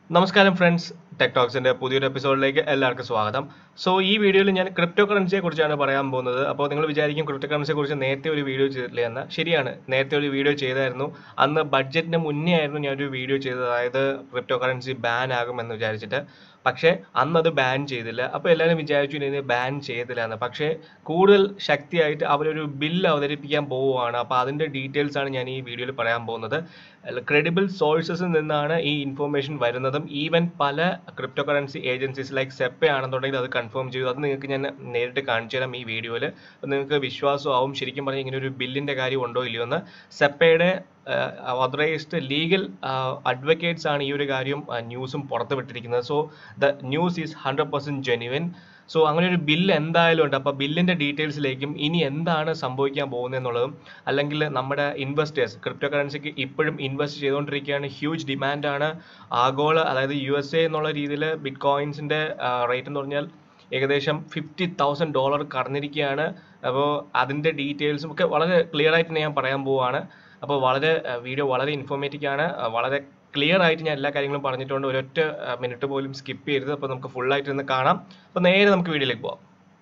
നമസ്കാരം friends tech ടോക്സിന്റെ പുതിയൊരു എപ്പിസോഡിലേക്ക് എല്ലാവർക്കും സ്വാഗതം സോ ഈ വീഡിയോയിൽ ഞാൻ ക്രിപ്റ്റോ കറൻസിയെ കുറിച്ചാണ് പറയാൻ പോകുന്നത് അപ്പോൾ നിങ്ങൾ വിചാരിക്കും ക്രിപ്റ്റോ കറൻസിയെ കുറിച്ച് നേരത്തെ ഒരു വീഡിയോ ചെയ്തിട്ടില്ല എന്ന് ശരിയാണ് നേരത്തെ ഒരു വീഡിയോ ചെയ്തായിരുന്നു അന്ന് ബഡ്ജറ്റിന് മുന്നേ ആയിരുന്നു ഞാൻ ഒരു വീഡിയോ ചെയ്തത് അതായത് ക്രിപ്റ്റോ കറൻസി ബാൻ ആകുമെന്ന് വിചാരിച്ചിട്ട് പക്ഷേ അന്ന് അത് ബാൻ ചെയ്തില്ല അപ്പോൾ എല്ലാവരും വിചാരിച്ചു ഇനി ബാൻ ചെയ്തില്ല എന്ന് പക്ഷേ കൂടുതൽ ശക്തിയായിട്ട് അവരൊരു ബില്ല് അവതരിപ്പിക്കാൻ പോവുകയാണ് അപ്പോൾ അതിൻ്റെ ഡീറ്റെയിൽസ് ആണ് ഞാൻ ഈ വീഡിയോയിൽ പറയാൻ പോകുന്നത് ക്രെഡിബിൾ സോഴ്സസിൽ നിന്നാണ് ഈ ഇൻഫർമേഷൻ വരുന്നതും ഈവൻ പല ക്രിപ്റ്റോ കറൻസി ഏജൻസീസ് ലൈക്ക് സെപ്പ ആണെന്നുണ്ടെങ്കിൽ അത് കൺഫേം ചെയ്തു അത് നിങ്ങൾക്ക് ഞാൻ നേരിട്ട് കാണിച്ചു തരാം ഈ വീഡിയോയിൽ അപ്പോൾ നിങ്ങൾക്ക് വിശ്വാസമാവും ശരിക്കും പറഞ്ഞാൽ ഇങ്ങനെ ഒരു ബില്ലിൻ്റെ കാര്യം ഉണ്ടോ ഇല്ലയോ എന്ന് സെപ്പയുടെ ഓതറൈസ്ഡ് ലീഗൽ അഡ്വക്കേറ്റ്സ് ആണ് ഈ ഒരു കാര്യം ന്യൂസും പുറത്തുവിട്ടിരിക്കുന്നത് so the news is hundred percent genuine so അങ്ങനെ ഒരു ബില്ല് എന്തായാലും ഉണ്ട് അപ്പോൾ ബില്ലിൻ്റെ ഡീറ്റെയിൽസിലേക്കും ഇനി എന്താണ് സംഭവിക്കാൻ പോകുന്നത് എന്നുള്ളതും അല്ലെങ്കിൽ നമ്മുടെ ഇൻവെസ്റ്റേഴ്സ് ക്രിപ്റ്റോ കറൻസിക്ക് ഇപ്പോഴും ഇൻവെസ്റ്റ് ചെയ്തുകൊണ്ടിരിക്കുകയാണ് ഹ്യൂജ് ഡിമാൻഡാണ് ആഗോള അതായത് യു എസ് എ എന്നുള്ള രീതിയിൽ ബിറ്റ് കോയിൻസിൻ്റെ റേറ്റ് എന്ന് പറഞ്ഞാൽ ഏകദേശം ഫിഫ്റ്റി തൗസൻഡ് ഡോളർ കടന്നിരിക്കുകയാണ് അപ്പോൾ അതിൻ്റെ ഡീറ്റെയിൽസും ഒക്കെ വളരെ ക്ലിയർ ആയിട്ട് ഞാൻ പറയാൻ പോവുകയാണ് അപ്പോൾ വളരെ വീഡിയോ വളരെ ഇൻഫോർമേറ്റീവ് ആണ് വളരെ ക്ലിയർ ആയിട്ട് ഞാൻ എല്ലാ കാര്യങ്ങളും പറഞ്ഞിട്ടുണ്ട് ഒരൊറ്റ മിനിറ്റ് പോലും സ്കിപ്പ് ചെയ്യരുത് അപ്പോൾ നമുക്ക് ഫുൾ ആയിട്ട് ഇരുന്ന് കാണാം അപ്പോൾ നേരെ നമുക്ക് വീഡിയോയിലേക്ക് പോവാം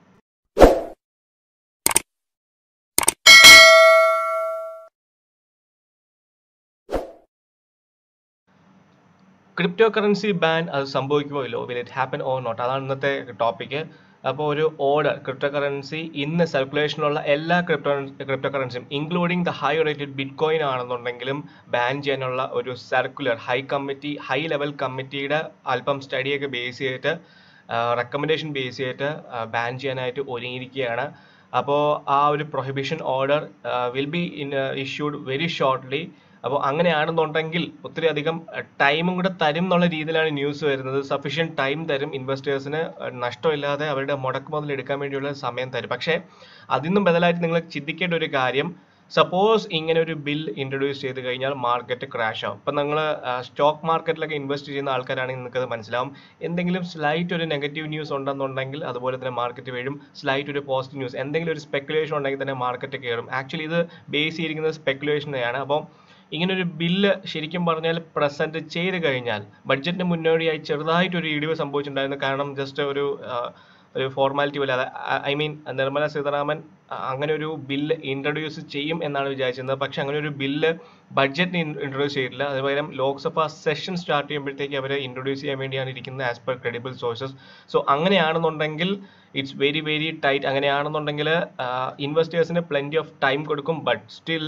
ക്രിപ്റ്റോ കറൻസി ബാൻ അത് സംഭവിക്കുമോ ഇല്ലോ will it happen or not അതാണ് ഇന്നത്തെ ടോപ്പിക്ക് അപ്പോൾ ഒരു ഓർഡർ ക്രിപ്റ്റോ കറൻസി ഇന്ന് സർക്കുലേഷനിലുള്ള എല്ലാ ക്രിപ്റ്റോ ക്രിപ്റ്റോ കറൻസിയും including the high rated bitcoin ആണെന്നുണ്ടെങ്കിലും ബാൻ ചെയ്യാനുള്ള ഒരു circular high committee high level കമ്മിറ്റിയുടെ അല്പം സ്റ്റഡിയൊക്കെ ബേസ് ചെയ്തിട്ട് റെക്കമെൻഡേഷൻ ബേസ് ചെയ്തിട്ട് ബാൻ ചെയ്യാനായിട്ട് ഒരുങ്ങിയിരിക്കുകയാണ് അപ്പോൾ ആ ഒരു prohibition order will be in issued very shortly അപ്പോൾ അങ്ങനെയാണെന്നുണ്ടെങ്കിൽ ഒത്തിരി അധികം ടൈമും കൂടെ തരും എന്നുള്ള രീതിയിലാണ് ന്യൂസ് വരുന്നത് സഫീഷ്യൻറ്റ് ടൈം തരും ഇൻവെസ്റ്റേഴ്സിന് നഷ്ടമില്ലാതെ അവരുടെ മുടക്ക് മുതൽ എടുക്കാൻ വേണ്ടിയുള്ള സമയം തരും പക്ഷേ അതിന്നും ബദലായിട്ട് നിങ്ങൾ ചിന്തിക്കേണ്ട ഒരു കാര്യം സപ്പോസ് ഇങ്ങനെ ഒരു ബിൽ ഇൻട്രൊഡ്യൂസ് ചെയ്ത് കഴിഞ്ഞാൽ മാർക്കറ്റ് ക്രാഷ് ആവും ഇപ്പം നിങ്ങൾ സ്റ്റോക്ക് മാർക്കറ്റിലൊക്കെ ഇൻവെസ്റ്റ് ചെയ്യുന്ന ആൾക്കാരാണെങ്കിൽ നിങ്ങൾക്ക് അത് മനസ്സിലാവും എന്തെങ്കിലും സ്ലൈറ്റ് ഒരു നെഗറ്റീവ് ന്യൂസ് ഉണ്ടെന്നുണ്ടെങ്കിൽ അതുപോലെ തന്നെ മാർക്കറ്റ് വീഴും സ്ലൈറ്റ് ഒരു പോസിറ്റീവ് ന്യൂസ് എന്തെങ്കിലും ഒരു സ്പെക്കുലേഷൻ ഉണ്ടെങ്കിൽ തന്നെ മാർക്കറ്റ് കയറും ആക്ച്വലി ഇത് ബേസ് ചെയ്തിരിക്കുന്നത് സ്പെക്കുലേഷനെയാണ് അപ്പം ഇങ്ങനെ ഒരു ബില്ല് ശരിക്കും പറഞ്ഞാൽ പ്രസന്റ് ചെയ്ത് കഴിഞ്ഞാൽ ബഡ്ജറ്റിന് മുന്നോടിയായി ചെറുതായിട്ട് ഒരു ഇടിവ് സംഭവിച്ചിട്ടുണ്ടായിരുന്നു കാരണം ജസ്റ്റ് ഒരു ഒരു ഫോർമാലിറ്റി പോലെ അത് ഐ മീൻ നിർമ്മല സീതാരാമൻ അങ്ങനെ ഒരു ബില്ല് ഇൻട്രൊഡ്യൂസ് ചെയ്യും എന്നാണ് വിചാരിച്ചിരുന്നത് പക്ഷെ അങ്ങനെ ഒരു ബില്ല് ബഡ്ജറ്റിന് ഇൻട്രൊഡ്യൂസ് ചെയ്തിട്ടില്ല അതുപകരം ലോക്സഭ സെഷൻ സ്റ്റാർട്ട് ചെയ്യുമ്പോഴത്തേക്ക് അവർ ഇൻട്രൊഡ്യൂസ് ചെയ്യാൻ വേണ്ടിയാണ് ഇരിക്കുന്നത് as per credible sources so അങ്ങനെയാണെന്നുണ്ടെങ്കിൽ ഇറ്റ്സ് വെരി വെരി ടൈറ്റ് അങ്ങനെയാണെന്നുണ്ടെങ്കിൽ ഇൻവെസ്റ്റേഴ്സിന് പ്ലെൻറ്റി ഓഫ് ടൈം കൊടുക്കും ബട്ട് സ്റ്റിൽ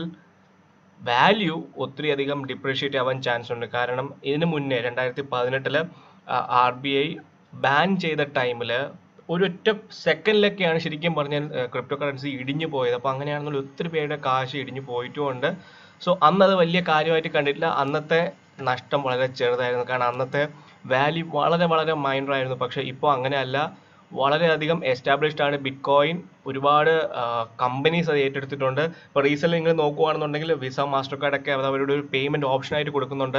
വാല്യൂ ഒത്തിരി അധികം ഡിപ്രിഷിയേറ്റ് ആവാൻ ചാൻസ് ഉണ്ട് കാരണം ഇതിന് മുന്നേ രണ്ടായിരത്തി പതിനെട്ടില് ആർ ബി ഐ ബാൻ ചെയ്ത ടൈമിൽ ഒരൊറ്റ സെക്കൻഡിലൊക്കെയാണ് ശരിക്കും പറഞ്ഞാൽ ക്രിപ്റ്റോ കറൻസി ഇടിഞ്ഞു പോയത് അപ്പോൾ അങ്ങനെയാണെന്നുള്ള ഒത്തിരി പേരുടെ കാശ് ഇടിഞ്ഞു പോയിട്ടുമുണ്ട് സോ അന്ന് അത് വലിയ കാര്യമായിട്ട് കണ്ടിട്ടില്ല അന്നത്തെ നഷ്ടം വളരെ ചെറുതായിരുന്നു കാരണം അന്നത്തെ വാല്യൂ വളരെ വളരെ മൈനർ ആയിരുന്നു പക്ഷേ ഇപ്പോൾ അങ്ങനെയല്ല വളരെയധികം എസ്റ്റാബ്ലിഷ്ഡ് ആണ് ബിറ്റ് കോയിൻ ഒരുപാട് കമ്പനീസ് അത് ഏറ്റെടുത്തിട്ടുണ്ട് ഇപ്പോൾ റീസെന്റ് നിങ്ങൾ നോക്കുകയാണെന്നുണ്ടെങ്കിൽ വിസ മാസ്റ്റർ കാർഡ് ഒക്കെ അവരുടെ ഒരു പേയ്മെന്റ് ഓപ്ഷൻ ആയിട്ട് കൊടുക്കുന്നുണ്ട്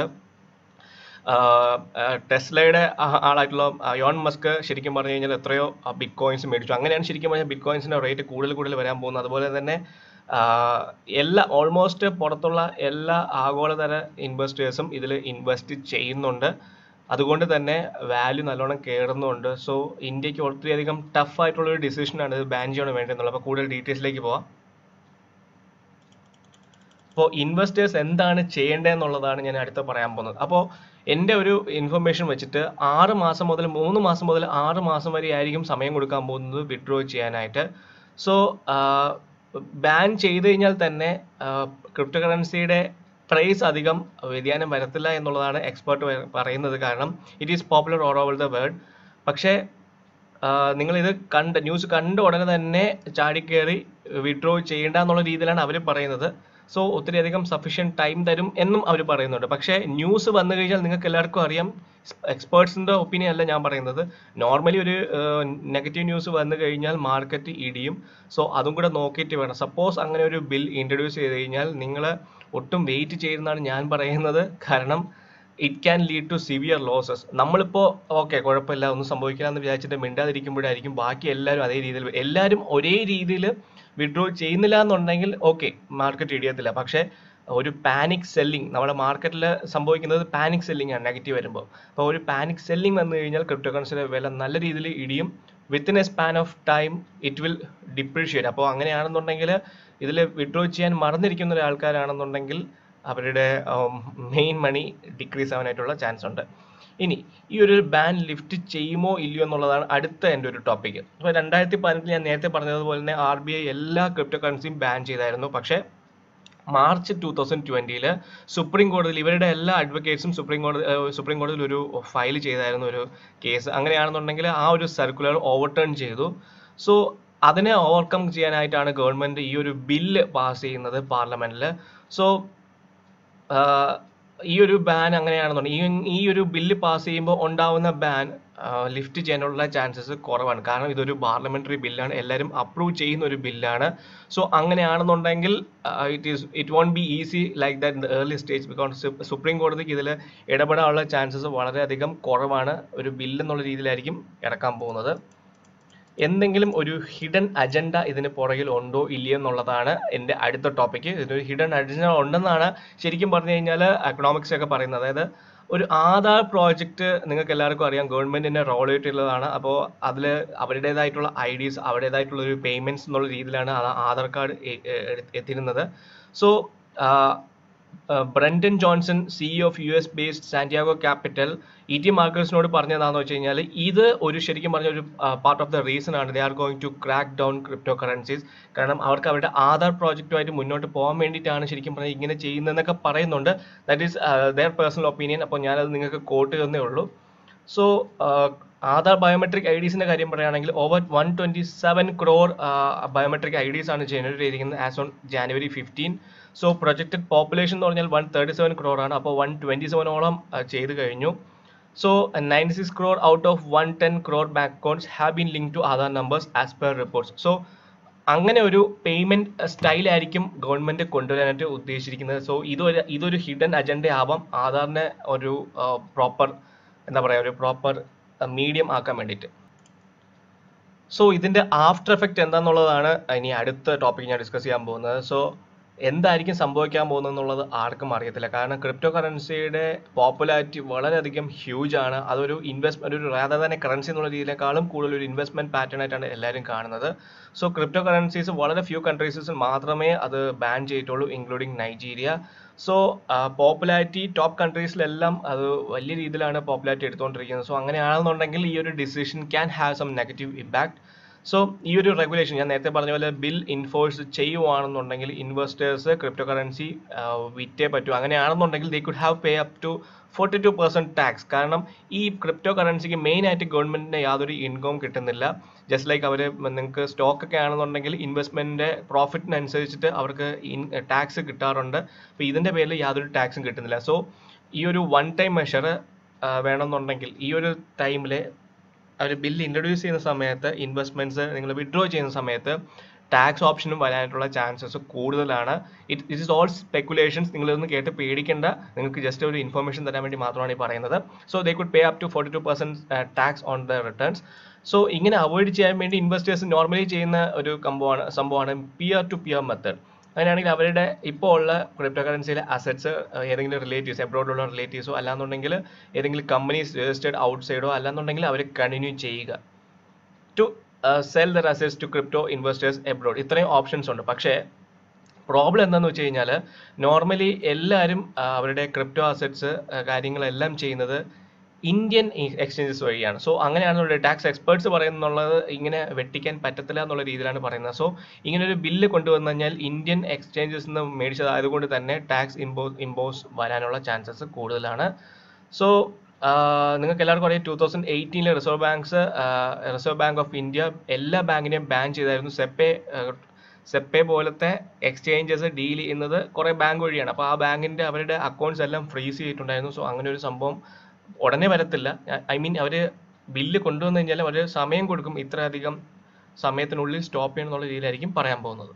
ടെസ്ലയുടെ ആളായിട്ടുള്ള യോൺ മസ്ക് ശരിക്കും പറഞ്ഞു കഴിഞ്ഞാൽ എത്രയോ ബിറ്റ് കോയിൻസ് മേടിച്ചു അങ്ങനെയാണ് ശരിക്കും പറഞ്ഞാൽ ബിറ്റ് കോയിൻസിന്റെ റേറ്റ് കൂടുതൽ കൂടുതൽ വരാൻ പോകുന്നത് അതുപോലെ തന്നെ എല്ലാ ഓൾമോസ്റ്റ് പുറത്തുള്ള എല്ലാ ആഗോളതര ഇൻവെസ്റ്റേഴ്സും ഇതിൽ ഇൻവെസ്റ്റ് ചെയ്യുന്നുണ്ട് അതുകൊണ്ട് തന്നെ വാല്യൂ നല്ലോണം കയറുന്നുണ്ട് സോ ഇന്ത്യക്ക് ഒത്തിരിയധികം ടഫ് ആയിട്ടുള്ള ഒരു ഡിസിഷനാണ് ഇത് ബാൻ ചെയ്യണം വേണ്ടതെന്നുള്ളത് അപ്പോൾ കൂടുതൽ ഡീറ്റെയിൽസിലേക്ക് പോവാം അപ്പോൾ ഇൻവെസ്റ്റേഴ്സ് എന്താണ് ചെയ്യേണ്ടതെന്നുള്ളതാണ് ഞാൻ അടുത്ത് പറയാൻ പോകുന്നത് അപ്പോൾ എൻ്റെ ഒരു ഇൻഫർമേഷൻ വെച്ചിട്ട് ആറ് മാസം മുതൽ മൂന്ന് മാസം മുതൽ ആറ് മാസം വരെ ആയിരിക്കും സമയം കൊടുക്കാൻ പോകുന്നത് വിഡ്രോ ചെയ്യാനായിട്ട് സോ ബാൻ ചെയ്ത് കഴിഞ്ഞാൽ തന്നെ ക്രിപ്റ്റോ കറൻസിയുടെ പ്രൈസ് അധികം വ്യതിയാനം വരത്തില്ല എന്നുള്ളതാണ് എക്സ്പേർട്ട് പറയുന്നത് കാരണം it is popular all over the world പക്ഷേ നിങ്ങൾ ഇത് കണ്ട് ന്യൂസ് കണ്ട ഉടനെ തന്നെ ചാടിക്കയറി വിഡ്രോ ചെയ്യേണ്ട എന്നുള്ള രീതിയിലാണ് അവർ പറയുന്നത് സോ ഒത്തിരി അധികം സഫീഷ്യൻറ്റ് ടൈം തരും എന്നും അവർ പറയുന്നുണ്ട് പക്ഷേ ന്യൂസ് വന്നു കഴിഞ്ഞാൽ നിങ്ങൾക്ക് എല്ലാവർക്കും അറിയാം എക്സ്പേർട്സിൻ്റെ ഒപ്പീനിയൻ അല്ല ഞാൻ പറയുന്നത് നോർമലി ഒരു നെഗറ്റീവ് ന്യൂസ് വന്നു കഴിഞ്ഞാൽ മാർക്കറ്റ് ഇടിയും സോ അതും കൂടെ നോക്കിയിട്ട് വേണം സപ്പോസ് അങ്ങനെ ഒരു ബിൽ ഇൻട്രൊഡ്യൂസ് ചെയ്ത് കഴിഞ്ഞാൽ നിങ്ങൾ ഒട്ടും വെയിറ്റ് ചെയ്യുന്നതാണ് ഞാൻ പറയുന്നത് കാരണം it can lead to severe losses നമ്മളിപ്പോൾ ഓക്കെ കുഴപ്പമില്ല ഒന്നും സംഭവിക്കില്ല എന്ന് വിചാരിച്ചിട്ട് മിണ്ടാതിരിക്കുമ്പോഴായിരിക്കും ബാക്കി എല്ലാവരും അതേ രീതിയിൽ എല്ലാവരും ഒരേ രീതിയിൽ വിഡ്രോ ചെയ്യുന്നില്ല എന്നുണ്ടെങ്കിൽ ഓക്കെ മാർക്കറ്റ് ഇടിയത്തില്ല പക്ഷേ ഒരു പാനിക് സെല്ലിംഗ് നമ്മുടെ മാർക്കറ്റിൽ സംഭവിക്കുന്നത് പാനിക് സെല്ലിംഗ് ആണ് നെഗറ്റീവ് വരുമ്പോൾ അപ്പോൾ ഒരു പാനിക് സെല്ലിംഗ് വന്നു കഴിഞ്ഞാൽ ക്രിപ്റ്റോ കറൻസിയുടെ വില നല്ല രീതിയിൽ ഇടിയും within a span of time it will depreciate അപ്പോൾ അങ്ങനെയാണെന്നുണ്ടെങ്കിൽ ഇതിൽ വിഡ്രോ ചെയ്യാൻ മറന്നിരിക്കുന്ന ഒരാൾക്കാരാണെന്നുണ്ടെങ്കിൽ അവരുടെ മെയിൻ മണി ഡിക്രീസ് ആവാനായിട്ടുള്ള ചാൻസ് ഉണ്ട് ഇനി ഈ ഒരു ബാൻ ലിഫ്റ്റ് ചെയ്യുമോ ഇല്ലയോ എന്നുള്ളതാണ് അടുത്ത എൻ്റെ ഒരു ടോപ്പിക് അപ്പോൾ രണ്ടായിരത്തി പതിനെട്ടിൽ ഞാൻ നേരത്തെ പറഞ്ഞതുപോലെ തന്നെ ആർ ബി ഐ എല്ലാ ക്രിപ്റ്റോ കറൻസിയും ബാൻ ചെയ്തായിരുന്നു പക്ഷേ മാർച്ച് ടൂ തൗസൻഡ് ട്വന്റിയിൽ സുപ്രീം കോടതിയിൽ ഇവരുടെ എല്ലാ അഡ്വക്കേറ്റ്സും സുപ്രീം കോടതി ഏഹ് സുപ്രീം കോടതിയിൽ ഒരു ഫയൽ ചെയ്തായിരുന്നു ഒരു കേസ് അങ്ങനെയാണെന്നുണ്ടെങ്കിൽ ആ ഒരു സർക്കുലർ ഓവർടേൺ ചെയ്തു സോ അതിനെ ഓവർകം ചെയ്യാനായിട്ടാണ് ഗവൺമെന്റ് ഈ ഒരു ബില്ല് പാസ് ചെയ്യുന്നത് പാർലമെന്റിൽ സോ ഈ ഒരു ബാൻ അങ്ങനെയാണെന്നുണ്ടെങ്കിൽ ഈ ഈ ഒരു ബില്ല് പാസ് ചെയ്യുമ്പോൾ ഉണ്ടാവുന്ന ബാൻ ലിഫ്റ്റ് ചെയ്യാനുള്ള ചാൻസസ് കുറവാണ് കാരണം ഇതൊരു പാർലമെന്ററി ബില്ലാണ് എല്ലാവരും അപ്രൂവ് ചെയ്യുന്ന ഒരു ബില്ലാണ് സോ അങ്ങനെയാണെന്നുണ്ടെങ്കിൽ it is it won't be easy like that in the early stage because supreme കോടതിക്ക് ഇതിൽ ഇടപെടാനുള്ള ചാൻസസ് വളരെയധികം കുറവാണ് ഒരു ബില്ല് എന്നുള്ള രീതിയിലായിരിക്കും ഇറക്കാൻ പോകുന്നത് എന്തെങ്കിലും ഒരു ഹിഡൻ അജണ്ട ഇതിന് പുറകിൽ ഉണ്ടോ ഇല്ലയോ എന്നുള്ളതാണ് എൻ്റെ അടുത്ത ടോപ്പിക്ക് ഇതിനൊരു ഹിഡൻ അജണ്ട ഉണ്ടെന്നാണ് ശരിക്കും പറഞ്ഞു കഴിഞ്ഞാൽ എക്കണോമിക്സ് ഒക്കെ പറയുന്നത് അതായത് ഒരു ആധാർ പ്രോജക്റ്റ് നിങ്ങൾക്ക് എല്ലാവർക്കും അറിയാം ഗവൺമെന്റിന്റെ റോൾ ചെയ്തിട്ടുള്ളതാണ് അപ്പോൾ അതിൽ അവരുടേതായിട്ടുള്ള ഐ ഡീസ് അവരുടേതായിട്ടുള്ള ഒരു പേയ്മെന്റ്സ് എന്നുള്ള രീതിയിലാണ് ആ ആധാർ കാർഡ് എത്തിയിരുന്നത് so Brendan Johnson C of U S based Santiago capital E T മാർക്കേഴ്സിനോട് പറഞ്ഞതാണെന്ന് വെച്ച് കഴിഞ്ഞാൽ ഇത് ഒരു ശരിക്കും പറഞ്ഞ ഒരു പാർട്ട് ഓഫ് ദ റീസൺ ആണ് they are going to crack down crypto currencies കാരണം അവർക്ക് അവരുടെ ആധാർ പ്രോജക്റ്റുമായിട്ട് മുന്നോട്ട് പോകാൻ വേണ്ടിയിട്ടാണ് ശരിക്കും പറഞ്ഞാൽ ഇങ്ങനെ ചെയ്യുന്നതെന്നൊക്കെ പറയുന്നുണ്ട് that is their personal opinion അപ്പോൾ ഞാനത് നിങ്ങൾക്ക് കോട്ട് ചെയ്യുന്നേ ഉള്ളൂ സോ ആധാർ ബയോമെട്രിക് ഐ ഡീസിന്റെ കാര്യം പറയുകയാണെങ്കിൽ over one twenty seven crore biometric IDs ആണ് ജനറേറ്റ് ചെയ്തിരിക്കുന്നത് as on January fifteen so projected population എന്ന് പറഞ്ഞാൽ വൺ തേർട്ടി സെവൻ ക്രോർ ആണ് അപ്പോൾ വൺ ട്വന്റി സെവനോളം ചെയ്ത് കഴിഞ്ഞു so ninety six crore out of one ten crore bank accounts have been link to Aadhaar numbers as per reports so അങ്ങനെ ഒരു പേയ്മെന്റ് സ്റ്റൈലായിരിക്കും ഗവൺമെന്റ് കൊണ്ടുവരാനായിട്ട് ഉദ്ദേശിച്ചിരിക്കുന്നത് സോ ഇതൊരു ഇതൊരു ഹിഡൻ അജണ്ട ആവാം ആധാറിനെ ഒരു പ്രോപ്പർ എന്താ പറയുക ഒരു പ്രോപ്പർ മീഡിയം ആക്കാൻ വേണ്ടിയിട്ട് സോ ഇതിന്റെ ആഫ്റ്റർ എഫക്റ്റ് എന്താണെന്നുള്ളതാണ് ഇനി അടുത്ത ടോപ്പിക് ഞാൻ ഡിസ്കസ് ചെയ്യാൻ പോകുന്നത് സോ എന്തായിരിക്കും സംഭവിക്കാൻ പോകുന്നത് എന്നുള്ളത് ആർക്കും അറിയത്തില്ല കാരണം ക്രിപ്റ്റോ കറൻസിയുടെ പോപ്പുലാരിറ്റി വളരെയധികം ഹ്യൂജ് ആണ് അതൊരു ഇൻവെസ്റ്റ്മെന്റ് ഒരു റാദർ തന്നെ കറൻസി എന്നുള്ള രീതിയിലേക്കാളും കൂടുതൽ ഒരു ഇൻവെസ്റ്റ്മെന്റ് പാറ്റേൺ ആയിട്ടാണ് എല്ലാവരും കാണുന്നത് സോ ക്രിപ്റ്റോ കറൻസീസ് വളരെ ഫ്യൂ കൺട്രീസിൽ മാത്രമേ അത് ബാൻ ചെയ്തിട്ടുള്ളൂ including Nigeria so popularity top കൺട്രീസിലെല്ലാം അത് വലിയ രീതിയിലാണ് പോപ്പുലാരിറ്റി എടുത്തുകൊണ്ടിരിക്കുന്നത് സോ അങ്ങനെയാണെന്നുണ്ടെങ്കിൽ ഈ ഒരു decision can have some negative impact so ഈ ഒരു റെഗുലേഷൻ ഞാൻ നേരത്തെ പറഞ്ഞ പോലെ ബിൽ ഇൻഫോഴ്സ് ചെയ്യുവാണെന്നുണ്ടെങ്കിൽ ഇൻവെസ്റ്റേഴ്സ് ക്രിപ്റ്റോ കറൻസി വിറ്റേ പറ്റൂ അങ്ങനെയാണെന്നുണ്ടെങ്കിൽ they could have pay up to forty two percent tax കാരണം ഈ ക്രിപ്റ്റോ കറൻസിക്ക് മെയിൻ ആയിട്ട് ഗവൺമെന്റിന് യാതൊരു ഇൻകം കിട്ടുന്നില്ല ജസ്റ്റ് ലൈക്ക് അവർ നിങ്ങൾക്ക് സ്റ്റോക്ക് ഒക്കെ ആണെന്നുണ്ടെങ്കിൽ ഇൻവെസ്റ്റ്മെന്റിന്റെ പ്രോഫിറ്റിനനുസരിച്ചിട്ട് അവർക്ക് ടാക്സ് കിട്ടാറുണ്ട് അപ്പോൾ ഇതിന്റെ പേരിൽ യാതൊരു ടാക്സും കിട്ടുന്നില്ല സോ ഈ ഒരു വൺ ടൈം മെഷർ വേണമെന്നുണ്ടെങ്കിൽ ഈ ഒരു ടൈമിൽ അവർ ബില്ല് ഇൻട്രൊഡ്യൂസ് ചെയ്യുന്ന സമയത്ത് ഇൻവെസ്റ്റ്മെന്റ്സ് നിങ്ങൾ വിഡ്രോ ചെയ്യുന്ന സമയത്ത് ടാക്സ് ഓപ്ഷനും വരാനായിട്ടുള്ള ചാൻസസ് കൂടുതലാണ് it it is all speculations നിങ്ങളിതൊന്നും കേട്ട് പേടിക്കേണ്ട നിങ്ങൾക്ക് ജസ്റ്റ് ഒരു ഇൻഫർമേഷൻ തരാൻ വേണ്ടി മാത്രമാണ് ഈ പറയുന്നത് so they could pay up to forty two percent tax on the returns so ഇങ്ങനെ അവോയ്ഡ് ചെയ്യാൻ വേണ്ടി ഇൻവെസ്റ്റേഴ്സ് നോർമലി ചെയ്യുന്ന ഒരു സംഭവമാണ് സംഭവമാണ് പിയർ ടു പിയർ മെത്തേഡ് അങ്ങനെയാണെങ്കിൽ അവരുടെ ഇപ്പോൾ ഉള്ള ക്രിപ്റ്റോ കറൻസിയിലെ അസറ്റ്സ് ഏതെങ്കിലും റിലേറ്റീവ്സ് എബ്രോഡുള്ള റിലേറ്റീവ്സോ അല്ലാന്നുണ്ടെങ്കിൽ ഏതെങ്കിലും കമ്പനീസ് രജിസ്റ്റേഡ് ഔട്ട് സൈഡോ അല്ലാന്നുണ്ടെങ്കിൽ അവർ കണ്ടിന്യൂ ചെയ്യുക to sell their assets to crypto investors abroad ഇത്രയും ഓപ്ഷൻസ് ഉണ്ട് പക്ഷേ പ്രോബ്ലം എന്താണെന്ന് വെച്ച് കഴിഞ്ഞാൽ നോർമലി എല്ലാവരും അവരുടെ ക്രിപ്റ്റോ അസറ്റ്സ് കാര്യങ്ങളെല്ലാം ചെയ്യുന്നത് ഇന്ത്യൻ എക്സ്ചേഞ്ചസ് വഴിയാണ് സോ അങ്ങനെയാണെന്നുള്ള ടാക്സ് എക്സ്പേർട്സ് പറയുന്നുള്ളത് ഇങ്ങനെ വെട്ടിക്കാൻ പറ്റത്തില്ല എന്നുള്ള രീതിയിലാണ് പറയുന്നത് സോ ഇങ്ങനെ ഒരു ബില്ല് കൊണ്ടുവന്നു കഴിഞ്ഞാൽ ഇന്ത്യൻ എക്സ്ചേഞ്ചസ് നിന്ന് മേടിച്ചതായതുകൊണ്ട് തന്നെ ടാക്സ് ഇമ്പോസ് ഇമ്പോസ് വരാനുള്ള ചാൻസസ് കൂടുതലാണ് സോ നിങ്ങൾക്ക് എല്ലാവർക്കും അറിയാം ടൂ തൗസൻഡ് എയ്റ്റീനിൽ reserve banks reserve bank of India എല്ലാ ബാങ്കിനെയും ബാൻ ചെയ്തായിരുന്നു സെപ്പെ സെപ്പെ പോലത്തെ എക്സ്ചേഞ്ചസ് ഡീൽ ചെയ്യുന്നത് കുറേ ബാങ്ക് വഴിയാണ് അപ്പോൾ ആ ബാങ്കിന്റെ അവരുടെ അക്കൗണ്ട്സ് എല്ലാം ഫ്രീസ് ചെയ്തിട്ടുണ്ടായിരുന്നു സോ അങ്ങനെ ഒരു സംഭവം ഉടനെ വരത്തില്ല ഐ മീൻ അവർ ബില്ല് കൊണ്ടുവന്നു കഴിഞ്ഞാൽ അവർ സമയം കൊടുക്കും ഇത്രയധികം സമയത്തിനുള്ളിൽ സ്റ്റോപ്പ് ചെയ്യണം എന്നുള്ള രീതിയിലായിരിക്കും പറയാൻ പോകുന്നത്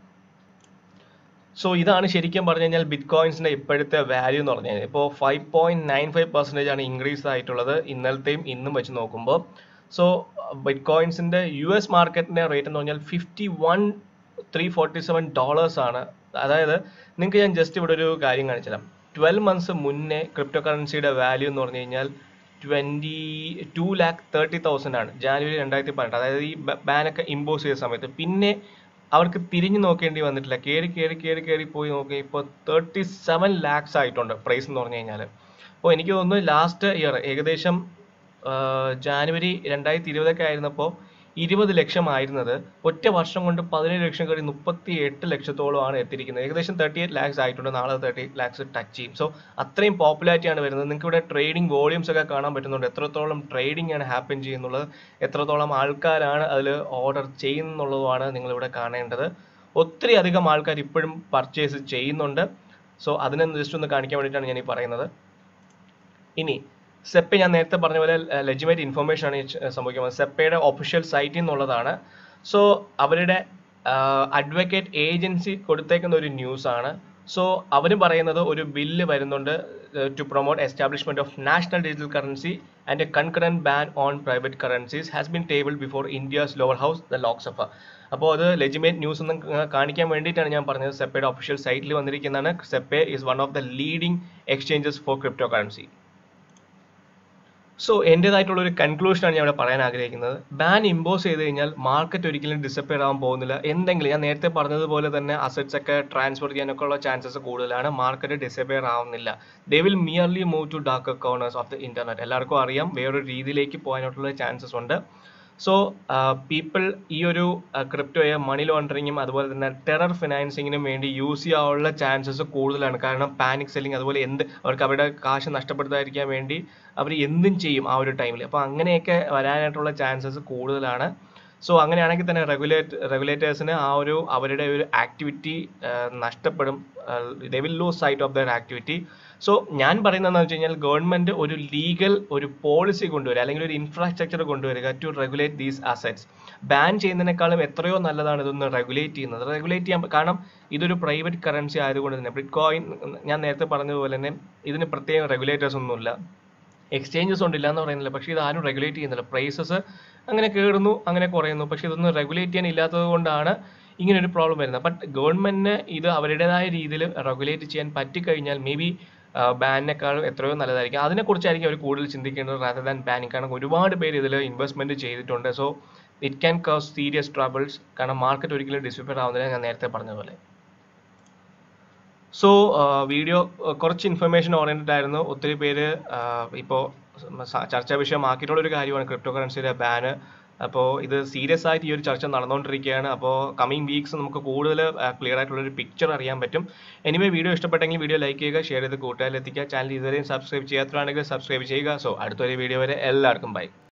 സോ ഇതാണ് ശരിക്കും പറഞ്ഞു കഴിഞ്ഞാൽ ബിറ്റ് കോയിൻസിന്റെ ഇപ്പോഴത്തെ വാല്യൂ എന്ന് പറഞ്ഞു കഴിഞ്ഞാൽ ഇപ്പോൾ five point nine five percentage ആണ് ഇൻക്രീസ് ആയിട്ടുള്ളത് ഇന്നലത്തെയും ഇന്നും വെച്ച് നോക്കുമ്പോൾ സോ ബിറ്റ് കോയിൻസിന്റെ യു എസ് മാർക്കറ്റിന്റെ റേറ്റ് എന്ന് പറഞ്ഞാൽ fifty one three forty seven dollars ആണ് അതായത് നിങ്ങൾക്ക് ഞാൻ ജസ്റ്റ് ഇവിടെ ഒരു കാര്യം കാണിച്ചു തരാം ട്വൽവ് മന്ത്സ് മുന്നേ ക്രിപ്റ്റോ കറൻസിയുടെ വാല്യൂ എന്ന് പറഞ്ഞു കഴിഞ്ഞാൽ twenty two lakh thirty thousand ആണ് ജാനുവരി രണ്ടായിരത്തി പതിനെട്ട് അതായത് ഈ ബാനൊക്കെ ഇമ്പോസ് ചെയ്ത സമയത്ത് പിന്നെ അവർക്ക് തിരിഞ്ഞു നോക്കേണ്ടി വന്നിട്ടില്ല കയറി കയറി കയറി കയറി പോയി നോക്കി ഇപ്പോൾ തേർട്ടി സെവൻ ലാക്സ് ആയിട്ടുണ്ട് പ്രൈസ് എന്ന് പറഞ്ഞു കഴിഞ്ഞാൽ അപ്പോൾ എനിക്ക് തോന്നുന്നു ലാസ്റ്റ് ഇയർ ഏകദേശം ജാനുവരി രണ്ടായിരത്തി ഇരുപതൊക്കെ ആയിരുന്നപ്പോൾ ഇരുപത് ലക്ഷം ആയിരുന്നത് ഒറ്റ വർഷം കൊണ്ട് പതിനേഴ് ലക്ഷം കയറി മുപ്പത്തി എട്ട് ലക്ഷത്തോളമാണ് എത്തിയിരിക്കുന്നത് ഏകദേശം തേർട്ടി എയ്റ്റ് ലാക്സ് ആയിട്ടുണ്ട് നാളെ തേർട്ടി ലാക്സ് ടച്ച് ചെയ്യും സോ അത്രയും പോപ്പുലാരിറ്റി ആണ് വരുന്നത് നിങ്ങൾക്ക് ഇവിടെ ട്രേഡിംഗ് വോളിയൂംസ് ഒക്കെ കാണാൻ പറ്റുന്നുണ്ട് എത്രത്തോളം ട്രേഡിംഗ് ആണ് ഹാപ്പൻ ചെയ്യുന്നുള്ളത് എത്രത്തോളം ആൾക്കാരാണ് അതിൽ ഓർഡർ ചെയ്യുന്നുള്ളതുമാണ് നിങ്ങളിവിടെ കാണേണ്ടത് ഒത്തിരി അധികം ആൾക്കാർ ഇപ്പോഴും പർച്ചേസ് ചെയ്യുന്നുണ്ട് സോ അതിനെ ജസ്റ്റ് ഒന്ന് കാണിക്കാൻ വേണ്ടിയിട്ടാണ് ഞാൻ ഈ പറയുന്നത് ഇനി സെപ്പ ഞാൻ നേരത്തെ പറഞ്ഞ പോലെ ലെജിമേറ്റ് ഇൻഫർമേഷൻ ആണ് ഈ ച- സംഭവിക്കുന്നത് സെപ്പയുടെ ഒഫീഷ്യൽ സൈറ്റിൽ നിന്നുള്ളതാണ് സോ അവരുടെ അഡ്വക്കേറ്റ് ഏജൻസി കൊടുത്തേക്കുന്ന ഒരു ന്യൂസ് ആണ് സോ അവർ പറയുന്നത് ഒരു ബില്ല് വരുന്നുണ്ട് to promote establishment of national digital currency and a concurrent ban on private currencies has been table before India's lower house the Lok Sabha അപ്പോൾ അത് ലെജിമേറ്റ് ന്യൂസ് എന്ന് ക- കാണിക്കാൻ വേണ്ടിയിട്ടാണ് ഞാൻ പറഞ്ഞത് സെപ്പയുടെ ഒഫീഷ്യൽ സൈറ്റിൽ വന്നിരിക്കുന്നതാണ് സെപ്പെ is one of the leading exchanges for crypto currency so എൻ്റെതായിട്ടുള്ള ഒരു കൺക്ലൂഷനാണ് ഞാൻ ഇവിടെ പറയാൻ ആഗ്രഹിക്കുന്നത് ബാൻ ഇമ്പോസ് ചെയ്ത് കഴിഞ്ഞാൽ മാർക്കറ്റ് ഒരിക്കലും ഡിസപ്പിയർ ആവാൻ പോകുന്നില്ല എന്തെങ്കിലും ഞാൻ നേരത്തെ പറഞ്ഞതുപോലെ തന്നെ അസറ്റ്സ് ഒക്കെ ട്രാൻസ്ഫർ ചെയ്യാനൊക്കെ ഉള്ള ചാൻസസ് കൂടുതലാണ് മാർക്കറ്റ് ഡിസപ്പിയർ ആവുന്നില്ല they will merely move to dark corners of the internet എല്ലാവർക്കും അറിയാം വേറൊരു രീതിയിലേക്ക് പോകാനായിട്ടുള്ള ചാൻസസ് ഉണ്ട് സോ പീപ്പിൾ ഈ ഒരു ക്രിപ്റ്റോയെ മണി ലോണ്ടറിങ്ങും അതുപോലെ തന്നെ ടെറർ ഫിനാൻസിങ്ങിനും വേണ്ടി യൂസ് ചെയ്യാനുള്ള ചാൻസസ് കൂടുതലാണ് കാരണം പാനിക് സെല്ലിംഗ് അതുപോലെ എന്ത് അവർക്ക് അവരുടെ കാശ് നഷ്ടപ്പെടുത്താതിരിക്കാൻ വേണ്ടി അവർ എന്തും ചെയ്യും ആ ഒരു ടൈമിൽ അപ്പോൾ അങ്ങനെയൊക്കെ വരാനായിട്ടുള്ള ചാൻസസ് കൂടുതലാണ് സോ അങ്ങനെയാണെങ്കിൽ തന്നെ റെഗുലേറ്റ് റെഗുലേറ്റേഴ്സിന് ആ ഒരു അവരുടെ ഒരു ആക്ടിവിറ്റി നഷ്ടപ്പെടും they will lose sight of their activity so ഞാൻ പറയുന്നതെന്ന് വെച്ച് കഴിഞ്ഞാൽ ഗവൺമെന്റ് ഒരു ലീഗൽ ഒരു പോളിസി കൊണ്ടുവരിക അല്ലെങ്കിൽ ഒരു ഇൻഫ്രാസ്ട്രക്ചർ കൊണ്ടുവരിക to regulate these assets ban ചെയ്യുന്നതിനേക്കാളും എത്രയോ നല്ലതാണ് ഇതൊന്ന് റെഗുലേറ്റ് ചെയ്യുന്നത് റെഗുലേറ്റ് ചെയ്യാൻ കാരണം ഇതൊരു പ്രൈവറ്റ് കറൻസി ആയതുകൊണ്ട് തന്നെ ബിറ്റ് കോയിൻ ഞാൻ നേരത്തെ പറഞ്ഞതുപോലെ തന്നെ ഇതിന് പ്രത്യേകം റെഗുലേറ്റേഴ്സ് ഒന്നുമില്ല എക്സ്ചേഞ്ചസ് ഉണ്ടില്ല എന്ന് പറയുന്നില്ല പക്ഷേ ഇത് ആരും റെഗുലേറ്റ് ചെയ്യുന്നില്ല പ്രൈസസ് അങ്ങനെ കയറുന്നു അങ്ങനെ കുറയുന്നു പക്ഷേ ഇതൊന്നും റെഗുലേറ്റ് ചെയ്യാൻ ഇല്ലാത്തത് കൊണ്ടാണ് ഇങ്ങനെ ഒരു പ്രോബ്ലം വരുന്നത് ബട്ട് ഗവൺമെന്റിന് ഇത് അവരുടേതായ രീതിയിൽ റെഗുലേറ്റ് ചെയ്യാൻ പറ്റിക്കഴിഞ്ഞാൽ മേ ബി ബാനിനേക്കാളും എത്രയോ നല്ലതായിരിക്കും അതിനെക്കുറിച്ചായിരിക്കും അവർ കൂടുതൽ ചിന്തിക്കേണ്ടത് റാദർ ദാൻ ബാനിങ് കാരണം ഒരുപാട് പേര് ഇതിൽ ഇൻവെസ്റ്റ്മെന്റ് ചെയ്തിട്ടുണ്ട് so it can cause serious troubles കാരണം മാർക്കറ്റ് ഒരിക്കലും ഡിസ്പ്യൂർ ആവുന്നില്ല ഞാൻ നേരത്തെ പറഞ്ഞ പോലെ സോ വീഡിയോ കുറച്ച് ഇൻഫർമേഷൻ ഓറിയന്റഡ് ആയിരുന്നു ഒത്തിരി പേര് ഇപ്പോൾ ചർച്ചാ വിഷയമാക്കിയിട്ടുള്ള ഒരു കാര്യമാണ് ക്രിപ്റ്റോ കറൻസിയുടെ ബാന് അപ്പോൾ ഇത് സീരിയസ് ആയിട്ട് ഈ ഒരു ചർച്ച നടന്നുകൊണ്ടിരിക്കുകയാണ് അപ്പോൾ കമ്മിങ് വീക്സ് നമുക്ക് കൂടുതൽ ക്ലിയർ ആയിട്ടുള്ള ഒരു പിക്ചർ അറിയാൻ പറ്റും എനിവേ വീഡിയോ ഇഷ്ടപ്പെട്ടെങ്കിൽ വീഡിയോ ലൈക്ക് ചെയ്യുക ഷെയർ ചെയ്ത് കൂട്ടുകാരിൽ എത്തിക്കുക ചാനൽ ഇതുവരെയും സബ്സ്ക്രൈബ് ചെയ്യാത്തതാണെങ്കിൽ സബ്സ്ക്രൈബ് ചെയ്യുക സോ അടുത്തൊരു വീഡിയോ വരെ എല്ലാവർക്കും ബൈ